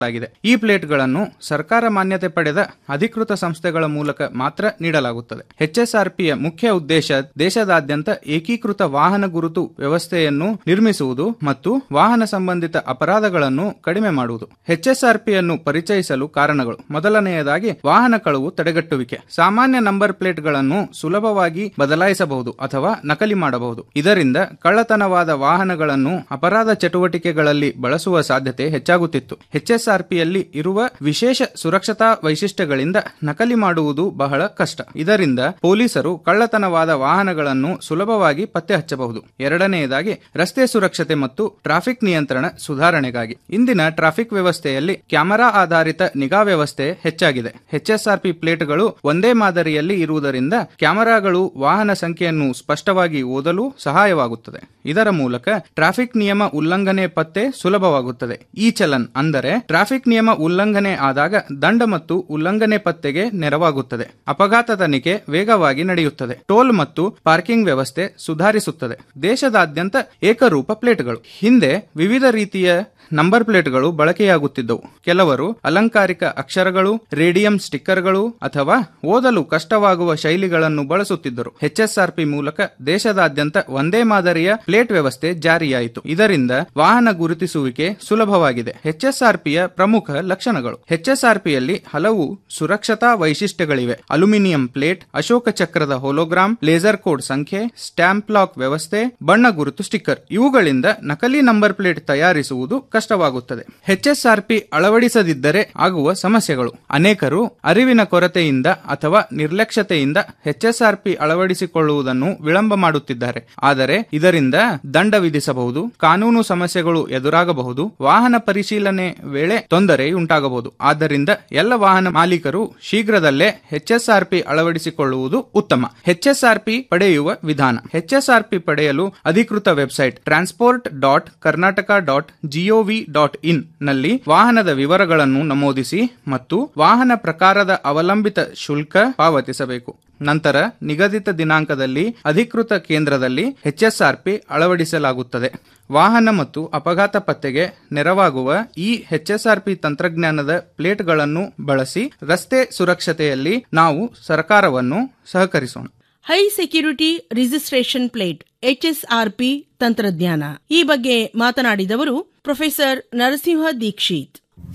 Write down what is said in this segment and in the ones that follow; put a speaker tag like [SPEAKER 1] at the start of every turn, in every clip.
[SPEAKER 1] ಆಗಿದೆ ಈ ಪ್ಲೇಟ್ಗಳನ್ನು ಸರ್ಕಾರ ಮಾನ್ಯತೆ ಪಡೆದ ಅಧಿಕೃತ ಸಂಸ್ಥೆಗಳ ಮೂಲಕ ಮಾತ್ರ ನೀಡಲಾಗುತ್ತದೆ ಎಚ್ಎಸ್ಆರ್ಪಿಯ ಮುಖ್ಯ ಉದ್ದೇಶ ದೇಶದಾದ್ಯಂತ ಏಕೀಕೃತ ವಾಹನ ಗುರುತು ವ್ಯವಸ್ಥೆಯನ್ನು ನಿರ್ಮಿಸುವುದು ಮತ್ತು ವಾಹನ ಸಂಬಂಧಿತ ಅಪರಾಧಗಳನ್ನು ಕಡಿಮೆ ಮಾಡುವುದು ಎಚ್ಎಸ್ಆರ್ಪಿಯನ್ನು ಪರಿಚಯಿಸಲು ಕಾರಣಗಳು ಮೊದಲನೆಯದಾಗಿ ವಾಹನ ಕಳವು ತಡೆಗಟ್ಟುವಿಕೆ ಸಾಮಾನ್ಯ ನಂಬರ್ ಪ್ಲೇಟ್ಗಳನ್ನು ಸುಲಭವಾಗಿ ಬದಲಾಯಿಸಬಹುದು ಅಥವಾ ನಕಲಿ ಮಾಡಬಹುದು ಇದರಿಂದ ಕಳ್ಳತನವಾದ ವಾಹನಗಳನ್ನು ಅಪರಾಧ ಚಟುವಟಿಕೆಗಳಲ್ಲಿ ಬಳಸುವ ಸಾಧ್ಯತೆ ಹೆಚ್ಚಾಗುತ್ತಿತ್ತು ಎಚ್ಎಸ್ಆರ್ಪಿಯಲ್ಲಿ ಇರುವ ವಿಶೇಷ ಸುರಕ್ಷತಾ ವೈಶಿಷ್ಟ್ಯಗಳಿಂದ ನಕಲಿ ಮಾಡುವುದು ಬಹಳ ಕಷ್ಟ ಇದರಿಂದ ಪೊಲೀಸರು ಕಳ್ಳತನವಾದ ವಾಹನಗಳನ್ನು ಸುಲಭವಾಗಿ ಪತ್ತೆ ಹಚ್ಚಬಹುದು ಎರಡನೆಯದಾಗಿ ರಸ್ತೆ ಸುರಕ್ಷತೆ ಮತ್ತು ಟ್ರಾಫಿಕ್ ನಿಯಂತ್ರಣ ಸುಧಾರಣೆಗಾಗಿ ಇಂದಿನ ಟ್ರಾಫಿಕ್ ವ್ಯವಸ್ಥೆಯಲ್ಲಿ ಕ್ಯಾಮೆರಾ ಆಧಾರಿತ ನಿಗಾ ವ್ಯವಸ್ಥೆ ಹೆಚ್ಚಾಗಿದೆ ಎಚ್ಎಸ್ಆರ್ಪಿ ಪ್ಲೇಟ್ಗಳು ಒಂದೇ ಮಾದರಿಯಲ್ಲಿ ಇರುವುದರಿಂದ ಕ್ಯಾಮೆರಾಗಳು ವಾಹನ ಸಂಖ್ಯೆಯನ್ನು ಸ್ಪಷ್ಟವಾಗಿ ಓದಲು ಸಹಾಯವಾಗುತ್ತದೆ ಇದರ ಮೂಲಕ ಟ್ರಾಫಿಕ್ ನಿಯಮ ಉಲ್ಲಂಘನೆ ಪತ್ತೆ ಸುಲಭವಾಗುತ್ತದೆ ಈ ಚಲನ್ ಅಂದರೆ ಟ್ರಾಫಿಕ್ ನಿಯಮ ಉಲ್ಲಂಘನೆ ಆದಾಗ ದಂಡ ಮತ್ತು ಉಲ್ಲಂಘನೆ ಪತ್ತೆಗೆ ನೆರವಾಗುತ್ತದೆ ಅಪಘಾತ ತನಿಖೆ ವೇಗವಾಗಿ ನಡೆಯುತ್ತದೆ ಟೋಲ್ ಮತ್ತು ಪಾರ್ಕಿಂಗ್ ವ್ಯವಸ್ಥೆ ಸುಧಾರಿಸುತ್ತದೆ ದೇಶದಾದ್ಯಂತ ಏಕರೂಪ ಪ್ಲೇಟ್ಗಳು ಹಿಂದೆ ವಿವಿಧ ರೀತಿಯ ನಂಬರ್ ಪ್ಲೇಟ್ಗಳು ಬಳಕೆಯಾಗುತ್ತಿದ್ದವು ಕೆಲವರು ಅಲಂಕಾರಿಕ ಅಕ್ಷರಗಳು ರೇಡಿಯಂ ಸ್ಟಿಕ್ಕರ್ಗಳು ಅಥವಾ ಓದಲು ಕಷ್ಟವಾಗುವ ಶೈಲಿಗಳನ್ನು ಬಳಸುತ್ತಿದ್ದರು ಎಚ್ಎಸ್ಆರ್ಪಿ ಮೂಲಕ ದೇಶದಾದ್ಯಂತ ಒಂದೇ ಮಾದರಿಯ ಪ್ಲೇಟ್ ವ್ಯವಸ್ಥೆ ಜಾರಿಯಾಯಿತು ಇದರಿಂದ ವಾಹನ ಗುರುತಿಸುವಿಕೆ ಸುಲಭವಾಗಿದೆ ಎಚ್ಎಸ್ಆರ್ಪಿಯ ಪ್ರಮುಖ ಲಕ್ಷಣಗಳು ಎಚ್ಎಸ್ಆರ್ಪಿಯಲ್ಲಿ ಹಲವು ಸುರಕ್ಷತಾ ವೈಶಿಷ್ಟ್ಯಗಳಿವೆ ಅಲ್ಯೂಮಿನಿಯಂ ಪ್ಲೇಟ್ ಅಶೋಕ ಚಕ್ರದ ಹೋಲೋಗ್ರಾಮ್ ಲೇಸರ್ ಕೋಡ್ ಸಂಖ್ಯೆ ಸ್ಟ್ಯಾಂಪ್ ಲಾಕ್ ವ್ಯವಸ್ಥೆ ಬಣ್ಣ ಗುರುತು ಸ್ಟಿಕ್ಕರ್ ಇವುಗಳಿಂದ ನಕಲಿ ನಂಬರ್ ಪ್ಲೇಟ್ ತಯಾರಿಸುವುದು ಕಷ್ಟವಾಗುತ್ತದೆ ಎಚ್ಎಸ್ಆರ್ಪಿ ಅಳವಡಿಸದಿದ್ದರೆ ಆಗುವ ಸಮಸ್ಯೆಗಳು ಅನೇಕರು ಅರಿವಿನ ಕೊರತೆಯಿಂದ ಅಥವಾ ನಿರ್ಲಕ್ಷ್ಯತೆಯಿಂದ ಎಚ್ಎಸ್ಆರ್ಪಿ ಅಳವಡಿಸಿಕೊಳ್ಳುವುದನ್ನು ವಿಳಂಬ ಮಾಡುತ್ತಿದ್ದಾರೆ ಆದರೆ ಇದರಿಂದ ದಂಡ ವಿಧಿಸಬಹುದು ಕಾನೂನು ಸಮಸ್ಯೆಗಳು ಎದುರಾಗಬಹುದು ವಾಹನ ಪರಿಶೀಲನೆ ವೇಳೆ ತೊಂದರೆ ಉಂಟಾಗಬಹುದು ಆದ್ದರಿಂದ ಎಲ್ಲ ವಾಹನ ಮಾಲೀಕರು ಶೀಘ್ರದಲ್ಲೇ ಎಚ್ಎಸ್ಆರ್ಪಿ ಅಳವಡಿಸಿಕೊಳ್ಳುವುದು ಉತ್ತಮ ಎಚ್ಎಸ್ಆರ್ಪಿ ಪಡೆಯುವ ವಿಧಾನ ಎಚ್ಎಸ್ಆರ್ಪಿ ಪಡೆಯಲು ಅಧಿಕೃತ website transport dot Karnataka dot GOV dot in ನಲ್ಲಿ ವಾಹನದ ವಿವರಗಳನ್ನು ನಮೂದಿಸಿ ಮತ್ತು ವಾಹನ ಪ್ರಕಾರದ ಅವಲಂಬಿತ ಶುಲ್ಕ ಪಾವತಿಸಬೇಕು ನಂತರ ನಿಗದಿತ ದಿನಾಂಕದಲ್ಲಿ ಅಧಿಕೃತ ಕೇಂದ್ರದಲ್ಲಿ ಎಚ್ಎಸ್ಆರ್ಪಿ ಅಳವಡಿಸಲಾಗುತ್ತದೆ ವಾಹನ ಮತ್ತು ಅಪಘಾತ ಪತ್ತೆಗೆ ನೆರವಾಗುವ ಈ ಎಚ್ಎಸ್ಆರ್ಪಿ ತಂತ್ರಜ್ಞಾನದ ಪ್ಲೇಟ್ಗಳನ್ನು ಬಳಸಿ ರಸ್ತೆ ಸುರಕ್ಷತೆಯಲ್ಲಿ ನಾವು ಸರ್ಕಾರವನ್ನು ಸಹಕರಿಸೋಣ
[SPEAKER 2] high security registration plate HSRP ತಂತ್ರಜ್ಞಾನ ಈ ಬಗ್ಗೆ ಮಾತನಾಡಿದವರು ಪ್ರೊಫೆಸರ್ ನರಸಿಂಹ ದೀಕ್ಷಿತ್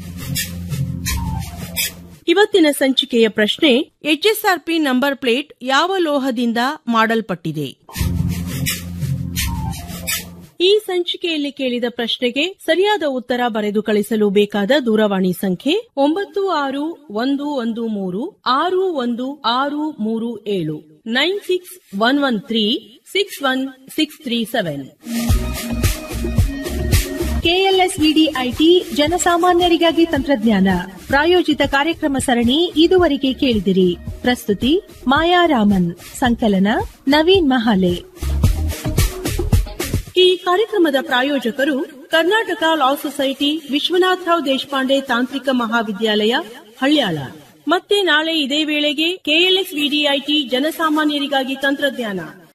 [SPEAKER 2] ಇವತ್ತಿನ ಸಂಚಿಕೆಯ ಪ್ರಶ್ನೆ ಎಚ್ಎಸ್ಆರ್ಪಿ ನಂಬರ್ ಪ್ಲೇಟ್ ಯಾವ ಲೋಹದಿಂದ ಮಾಡಲ್ಪಟ್ಟಿದೆ ಈ ಸಂಚಿಕೆಯಲ್ಲಿ ಕೇಳಿದ ಪ್ರಶ್ನೆಗೆ ಸರಿಯಾದ ಉತ್ತರ ಬರೆದು ಕಳಿಸಲು ಬೇಕಾದ ದೂರವಾಣಿ ಸಂಖ್ಯೆ ಒಂಬತ್ತು ಆರು ಒಂದು ಒಂದು ಮೂರು ಆರು ಒಂದು ಆರು ಮೂರು ಏಳು nine six one one three six one six three seven
[SPEAKER 3] KLSVDIT ಜನಸಾಮಾನ್ಯರಿಗಾಗಿ ತಂತ್ರಜ್ಞಾನ ಪ್ರಾಯೋಜಿತ ಕಾರ್ಯಕ್ರಮ ಸರಣಿ ಇದುವರೆಗೆ ಕೇಳಿದಿರಿ ಪ್ರಸ್ತುತಿ ಮಾಯಾ ರಾಮನ್ ಸಂಕಲನ ನವೀನ್ ಮಹಾಲೆ
[SPEAKER 2] ಈ ಕಾರ್ಯಕ್ರಮದ ಪ್ರಾಯೋಜಕರು ಕರ್ನಾಟಕ ಲಾ ಸೊಸೈಟಿ ವಿಶ್ವನಾಥರಾವ್ ದೇಶಪಾಂಡೆ ತಾಂತ್ರಿಕ ಮಹಾವಿದ್ಯಾಲಯ ಹಳ್ಯಾಳ ಮತ್ತೆ ನಾಳೆ ಇದೇ ವೇಳೆಗೆ ಕೆಎಲ್ಎಸ್ ವಿಡಿಐಟಿ ಜನಸಾಮಾನ್ಯರಿಗಾಗಿ ತಂತ್ರಜ್ಞಾನ